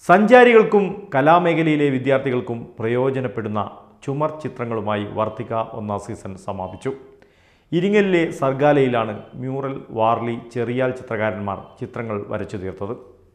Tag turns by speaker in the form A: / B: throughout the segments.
A: സഞ്ചാരികൾക്കും കലാമേഖലയിലെ വിദ്യാർത്ഥികൾക്കും പ്രയോജനപ്പെടുന്ന ചുമർ ചിത്രങ്ങളുമായി വർത്തിക ഒന്നാം സീസൺ സമാപിച്ചു ഇരിങ്ങലിലെ സർഗാലയിലാണ് മ്യൂറൽ വാർലി ചെറിയാൽ ചിത്രകാരന്മാർ ചിത്രങ്ങൾ വരച്ചു തീർത്തത്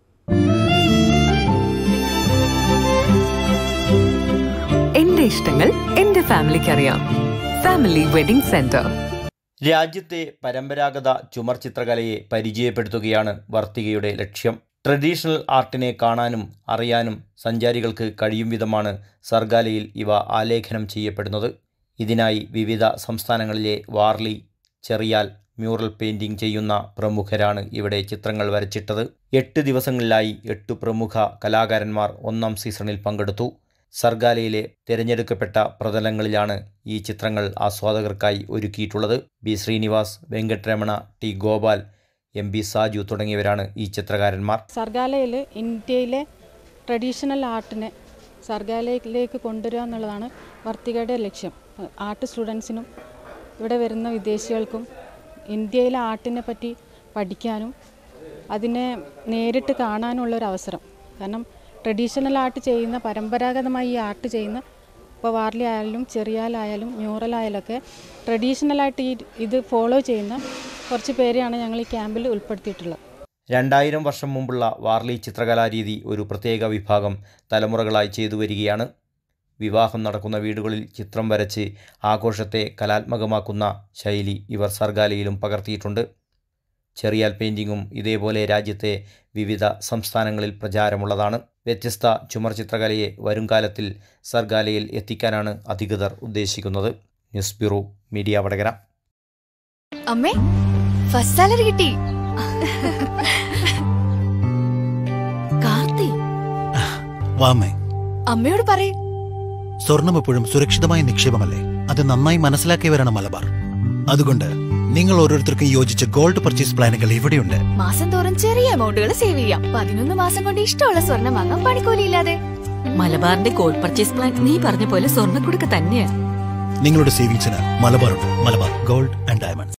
B: എന്റെ ഇഷ്ടങ്ങൾ എന്റെ ഫാമിലിക്ക് അറിയാം ഫാമിലി വെഡിംഗ് സെന്റർ
C: രാജ്യത്തെ പരമ്പരാഗത ചുമർ ചിത്രകലയെ പരിചയപ്പെടുത്തുകയാണ് വർത്തികയുടെ ലക്ഷ്യം ട്രഡീഷണൽ ആർട്ടിനെ കാണാനും അറിയാനും സഞ്ചാരികൾക്ക് കഴിയും വിധമാണ് സർഗാലയിൽ ഇവ ആലേഖനം ചെയ്യപ്പെടുന്നത് ഇതിനായി വിവിധ സംസ്ഥാനങ്ങളിലെ വാർലി ചെറിയാൽ മ്യൂറൽ പെയിൻറിംഗ് ചെയ്യുന്ന പ്രമുഖരാണ് ഇവിടെ ചിത്രങ്ങൾ വരച്ചിട്ടത് എട്ട് ദിവസങ്ങളിലായി എട്ട് പ്രമുഖ കലാകാരന്മാർ ഒന്നാം സീസണിൽ പങ്കെടുത്തു സർഗാലയിലെ തിരഞ്ഞെടുക്കപ്പെട്ട പ്രതലങ്ങളിലാണ് ഈ ചിത്രങ്ങൾ ആസ്വാദകർക്കായി ഒരുക്കിയിട്ടുള്ളത് B Srinivas Venkataramana T Gopal M B Saju തുടങ്ങിയവരാണ് ഈ ചിത്രകാരന്മാർ
D: സർഗാലയിൽ ഇന്ത്യയിലെ ട്രഡീഷണൽ ആർട്ടിനെ സർഗാലയിലേക്ക് കൊണ്ടുവരിക എന്നുള്ളതാണ് വർത്തികയുടെ ലക്ഷ്യം ആർട്ട് സ്റ്റുഡൻസിനും ഇവിടെ വരുന്ന വിദേശികൾക്കും ഇന്ത്യയിലെ ആർട്ടിനെ പറ്റി പഠിക്കാനും അതിനെ നേരിട്ട് കാണാനുള്ള ഒരു അവസരം കാരണം ട്രഡീഷണൽ ആർട്ട് ചെയ്യുന്ന പരമ്പരാഗതമായി ഈ ആർട്ട് ചെയ്യുന്ന ഇപ്പോൾ വാർലി ആയാലും ചെറിയാലായാലും മ്യൂറലായാലൊക്കെ ട്രഡീഷണലായിട്ട് ഈ ഇത് ഫോളോ ചെയ്യുന്ന കുറച്ച് പേരെയാണ് ഞങ്ങൾ ഈ ക്യാമ്പിൽ ഉൾപ്പെടുത്തിയിട്ടുള്ളത്
C: രണ്ടായിരം വർഷം മുമ്പുള്ള വാർലി ചിത്രകലാരീതി ഒരു പ്രത്യേക വിഭാഗം തലമുറകളായി ചെയ്തു വരികയാണ് വിവാഹം നടക്കുന്ന വീടുകളിൽ ചിത്രം വരച്ച് ആഘോഷത്തെ കലാത്മകമാക്കുന്ന ശൈലി ഇവർ സർഗാലയിലും പകർത്തിയിട്ടുണ്ട് ചെറിയാൽ പെയിൻറ്റിങ്ങും ഇതേപോലെ രാജ്യത്തെ വിവിധ സംസ്ഥാനങ്ങളിൽ പ്രചാരമുള്ളതാണ് വ്യത്യസ്ത ചുമർ ചിത്രകലയെ വരുംകാലത്തിൽ സർഗാലയിൽ എത്തിക്കാനാണ് അധികൃതർ ഉദ്ദേശിക്കുന്നത് ന്യൂസ് ബ്യൂറോ മീഡിയ വടകര
E: അമ്മേ ഫസ്റ്റ് സാലറി കിട്ടി കാർത്തി
F: വാമേ
E: അമ്മയോട് പറയ്
F: സ്വർണം എപ്പോഴും സുരക്ഷിതമായ നിക്ഷേപമല്ലേ അത് നന്നായി മനസ്സിലാക്കിയവരാണ് മലബാർ അതുകൊണ്ട് നിങ്ങൾ ഓരോരുത്തർക്കും യോജിച്ച ഗോൾഡ് പർച്ചേസ് പ്ലാനുകൾ ഇവിടെയുണ്ട്
E: മാസം തോറും ചെറിയ എമൗണ്ടുകൾ സേവ് ചെയ്യാം പതിനൊന്ന് മാസം കൊണ്ട് ഇഷ്ടമുള്ള സ്വർണ്ണം വാങ്ങാം പണിക്കൂലിയില്ലാതെ
B: മലബാറിന്റെ ഗോൾഡ് പർച്ചേസ് പ്ലാൻ നീ പറഞ്ഞ പോലെ സ്വർണ്ണക്കുടുക്ക തന്നെയാ
F: നിങ്ങളുടെ സേവിങ്സിന് മലബാർ ഉണ്ട് മലബാർ ഗോൾഡ് ആൻഡ് ഡയമണ്ട്സ്